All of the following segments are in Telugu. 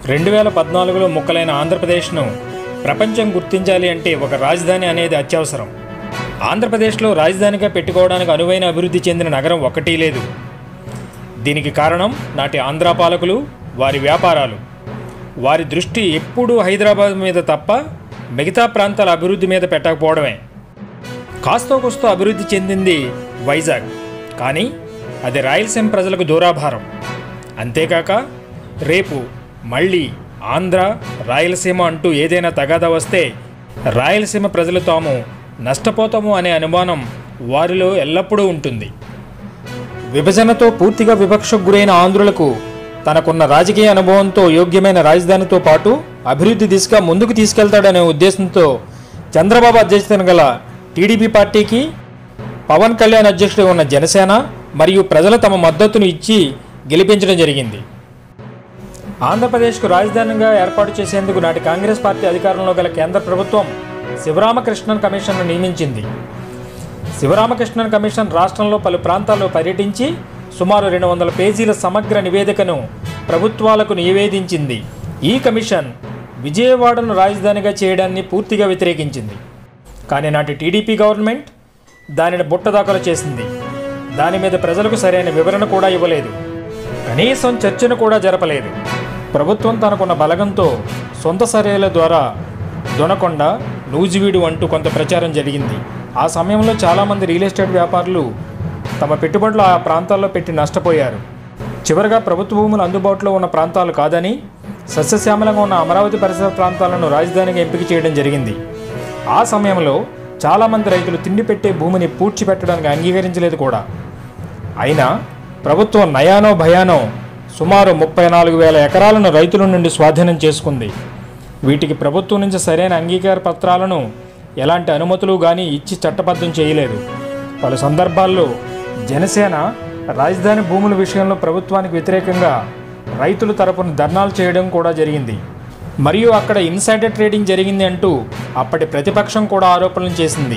రెండు వేల పద్నాలుగులో ముక్కలైన ఆంధ్రప్రదేశ్ను ప్రపంచం గుర్తించాలి అంటే ఒక రాజధాని అనేది అత్యవసరం ఆంధ్రప్రదేశ్లో రాజధానిగా పెట్టుకోవడానికి అనువైన అభివృద్ధి చెందిన నగరం ఒకటి లేదు దీనికి కారణం నాటి ఆంధ్ర పాలకులు వారి వ్యాపారాలు వారి దృష్టి ఎప్పుడూ హైదరాబాద్ మీద తప్ప మిగతా ప్రాంతాల అభివృద్ధి మీద పెట్టకపోవడమే కాస్తో కూస్తో అభివృద్ధి చెందింది వైజాగ్ కానీ అది రాయలసీమ ప్రజలకు దూరాభారం అంతేకాక రేపు మళ్ళీ ఆంధ్ర రాయలసీమ అంటూ ఏదైనా తగాదా వస్తే రాయలసీమ ప్రజలు తాము నష్టపోతాము అనే అనుమానం వారిలో ఎల్లప్పుడూ ఉంటుంది విభజనతో పూర్తిగా వివక్షకు గురైన ఆంధ్రులకు తనకున్న రాజకీయ అనుభవంతో యోగ్యమైన రాజధానితో పాటు అభివృద్ధి దిశగా ముందుకు తీసుకెళ్తాడనే ఉద్దేశంతో చంద్రబాబు అధ్యక్షతన గల టీడీపీ పార్టీకి పవన్ కళ్యాణ్ అధ్యక్షుడు ఉన్న జనసేన మరియు ప్రజలు తమ మద్దతును ఇచ్చి గెలిపించడం జరిగింది ఆంధ్రప్రదేశ్కు రాజధానిగా ఏర్పాటు చేసేందుకు నాటి కాంగ్రెస్ పార్టీ అధికారంలో గల కేంద్ర ప్రభుత్వం శివరామకృష్ణన్ కమిషన్ను నియమించింది శివరామకృష్ణన్ కమిషన్ రాష్ట్రంలో పలు ప్రాంతాల్లో పర్యటించి సుమారు రెండు వందల పేజీల సమగ్ర నివేదికను ప్రభుత్వాలకు నివేదించింది ఈ కమిషన్ విజయవాడను రాజధానిగా చేయడాన్ని పూర్తిగా వ్యతిరేకించింది కానీ నాటి టీడీపీ గవర్నమెంట్ దానిని బుట్టదాఖలు చేసింది దాని మీద ప్రజలకు సరైన వివరణ కూడా ఇవ్వలేదు కనీసం చర్చను కూడా జరపలేదు ప్రభుత్వం తనకున్న బలగంతో సొంత సర్వేల ద్వారా దొనకొండ నూజివీడు అంటూ కొంత ప్రచారం జరిగింది ఆ సమయంలో చాలామంది రియల్ ఎస్టేట్ వ్యాపారులు తమ పెట్టుబడులు ఆ ప్రాంతాల్లో పెట్టి నష్టపోయారు చివరగా ప్రభుత్వ భూములు అందుబాటులో ఉన్న ప్రాంతాలు కాదని సస్యశ్యామలంగా ఉన్న అమరావతి పరిసర ప్రాంతాలను రాజధానిగా ఎంపిక చేయడం జరిగింది ఆ సమయంలో చాలామంది రైతులు తిండి పెట్టే భూమిని పూడ్చిపెట్టడానికి అంగీకరించలేదు కూడా అయినా ప్రభుత్వం నయానో భయానో సుమారు ముప్పై నాలుగు వేల ఎకరాలను రైతుల నుండి స్వాధీనం చేసుకుంది వీటికి ప్రభుత్వం నుంచి సరైన అంగీకార పత్రాలను ఎలాంటి అనుమతులు కానీ ఇచ్చి చట్టబద్ధం చేయలేదు పలు సందర్భాల్లో జనసేన రాజధాని భూముల విషయంలో ప్రభుత్వానికి వ్యతిరేకంగా రైతుల తరపున ధర్నాలు చేయడం కూడా జరిగింది మరియు అక్కడ ఇన్సైడర్ ట్రేడింగ్ జరిగింది అంటూ అప్పటి ప్రతిపక్షం కూడా ఆరోపణలు చేసింది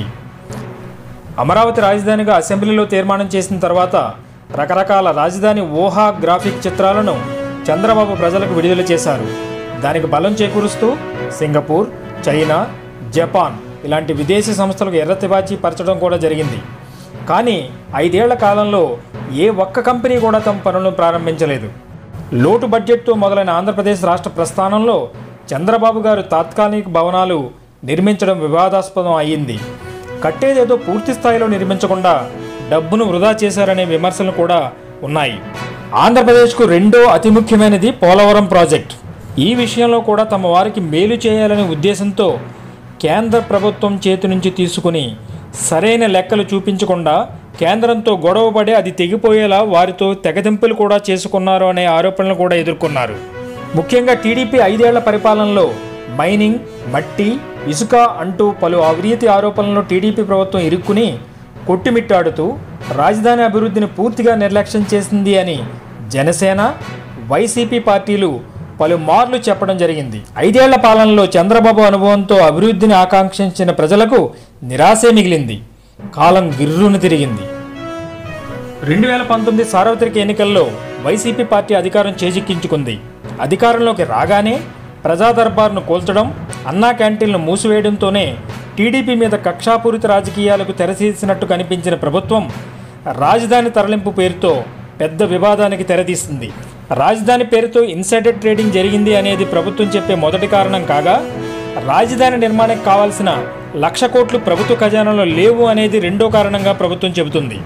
అమరావతి రాజధానిగా అసెంబ్లీలో తీర్మానం చేసిన తర్వాత రకరకాల రాజధాని ఊహా గ్రాఫిక్ చిత్రాలను చంద్రబాబు ప్రజలకు విడుదల చేశారు దానికి బలం చేకూరుస్తూ సింగపూర్ చైనా జపాన్ ఇలాంటి విదేశీ సంస్థలకు ఎర్రతివాచి పరచడం కూడా జరిగింది కానీ ఐదేళ్ల కాలంలో ఏ ఒక్క కంపెనీ కూడా తమ పనులను ప్రారంభించలేదు లోటు బడ్జెట్తో మొదలైన ఆంధ్రప్రదేశ్ రాష్ట్ర ప్రస్థానంలో చంద్రబాబు గారు తాత్కాలిక భవనాలు నిర్మించడం వివాదాస్పదం అయ్యింది కట్టేదేదో పూర్తి స్థాయిలో నిర్మించకుండా డబ్బును వృధా చేశారనే విమర్శలు కూడా ఉన్నాయి ఆంధ్రప్రదేశ్కు రెండో అతి ముఖ్యమైనది పోలవరం ప్రాజెక్ట్ ఈ విషయంలో కూడా తమ వారికి మేలు చేయాలనే ఉద్దేశంతో కేంద్ర ప్రభుత్వం చేతి నుంచి తీసుకుని సరైన లెక్కలు చూపించకుండా కేంద్రంతో గొడవపడి అది తెగిపోయేలా వారితో తెగదింపులు కూడా చేసుకున్నారు అనే ఆరోపణలు కూడా ఎదుర్కొన్నారు ముఖ్యంగా టీడీపీ ఐదేళ్ల పరిపాలనలో మైనింగ్ మట్టి ఇసుక అంటూ పలు అవినీతి ఆరోపణలను టీడీపీ ప్రభుత్వం ఇరుక్కుని కొట్టిమిట్టాడుతూ రాజధాని అభివృద్ధిని పూర్తిగా నిర్లక్ష్యం చేసింది అని జనసేన వైసీపీ పార్టీలు పలుమార్లు చెప్పడం జరిగింది ఐదేళ్ల పాలనలో చంద్రబాబు అనుభవంతో అభివృద్ధిని ఆకాంక్షించిన ప్రజలకు నిరాశే మిగిలింది కాలం గిర్రును తిరిగింది రెండు వేల పంతొమ్మిది సార్వత్రిక ఎన్నికల్లో వైసీపీ పార్టీ అధికారం చేజిక్కించుకుంది అధికారంలోకి రాగానే ప్రజా దర్బార్ను కూల్చడం అన్నా క్యాంటీన్లు మూసివేయడంతోనే టీడీపీ మీద కక్షాపూరిత రాజకీయాలకు తెరతీసినట్టు కనిపించిన ప్రభుత్వం రాజధాని తరలింపు పేరుతో పెద్ద వివాదానికి తెరతీస్తుంది రాజధాని పేరుతో ఇన్సైడర్ ట్రేడింగ్ జరిగింది అనేది ప్రభుత్వం చెప్పే మొదటి కారణం కాగా రాజధాని నిర్మాణానికి కావాల్సిన లక్ష కోట్లు ప్రభుత్వ ఖజానాలో లేవు అనేది రెండో కారణంగా ప్రభుత్వం చెబుతుంది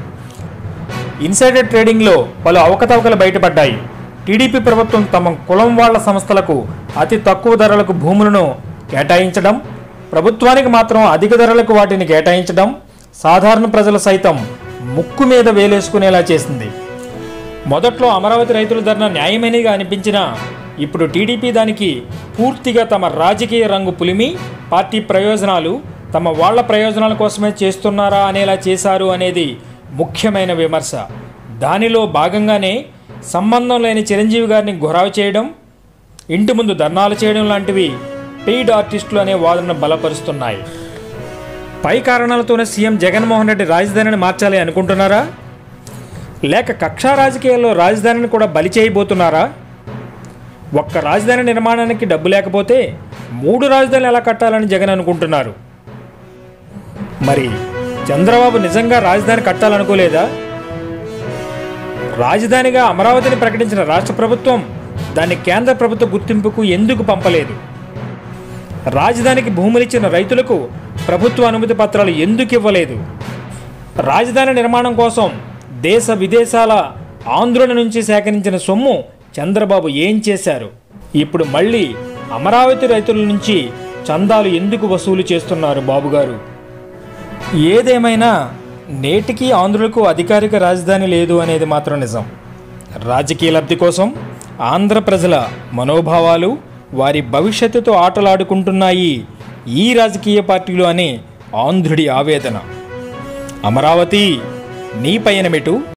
ఇన్సైడర్ ట్రేడింగ్లో పలు అవకతవకలు బయటపడ్డాయి టీడీపీ ప్రభుత్వం తమ కులం వాళ్ళ సంస్థలకు అతి తక్కువ ధరలకు భూములను కేటాయించడం ప్రభుత్వానికి మాత్రం అధిక ధరలకు వాటిని కేటాయించడం సాధారణ ప్రజలు సైతం ముక్కు మీద వేలేసుకునేలా చేసింది మొదట్లో అమరావతి రైతుల ధరణ న్యాయమైనదిగా అనిపించినా ఇప్పుడు టీడీపీ దానికి పూర్తిగా తమ రాజకీయ రంగు పులిమి పార్టీ ప్రయోజనాలు తమ వాళ్ళ ప్రయోజనాల కోసమే చేస్తున్నారా అనేలా చేశారు అనేది ముఖ్యమైన విమర్శ దానిలో భాగంగానే సంబంధం లేని చిరంజీవి గారిని గురావు చేయడం ఇంటి ముందు ధర్నాలు చేయడం లాంటివి పెయిడ్ ఆర్టిస్టులు అనే వాదనను బలపరుస్తున్నాయి పై కారణాలతోనే సీఎం జగన్మోహన్ రెడ్డి రాజధానిని మార్చాలి అనుకుంటున్నారా లేక కక్షా రాజకీయాల్లో రాజధానిని కూడా బలి చేయబోతున్నారా ఒక్క రాజధాని నిర్మాణానికి డబ్బు లేకపోతే మూడు రాజధానులు ఎలా కట్టాలని జగన్ అనుకుంటున్నారు మరి చంద్రబాబు నిజంగా రాజధాని కట్టాలనుకోలేదా రాజధానిగా అమరావతిని ప్రకటించిన రాష్ట్ర ప్రభుత్వం దాన్ని కేంద్ర ప్రభుత్వ గుర్తింపుకు ఎందుకు పంపలేదు రాజధానికి భూములిచ్చిన రైతులకు ప్రభుత్వ అనుమతి పత్రాలు ఎందుకు ఇవ్వలేదు రాజధాని నిర్మాణం కోసం దేశ విదేశాల ఆంధ్రుల నుంచి సేకరించిన సొమ్ము చంద్రబాబు ఏం చేశారు ఇప్పుడు మళ్ళీ అమరావతి రైతుల నుంచి చందాలు ఎందుకు వసూలు చేస్తున్నారు బాబుగారు ఏదేమైనా నేటికి ఆంధ్రులకు అధికారిక రాజధాని లేదు అనేది మాత్రం నిజం రాజకీయ లబ్ధి కోసం ఆంధ్ర ప్రజల మనోభావాలు వారి భవిష్యత్తుతో ఆటలాడుకుంటున్నాయి ఈ రాజకీయ పార్టీలు అనే ఆంధ్రుడి ఆవేదన అమరావతి నీ పయనమెటు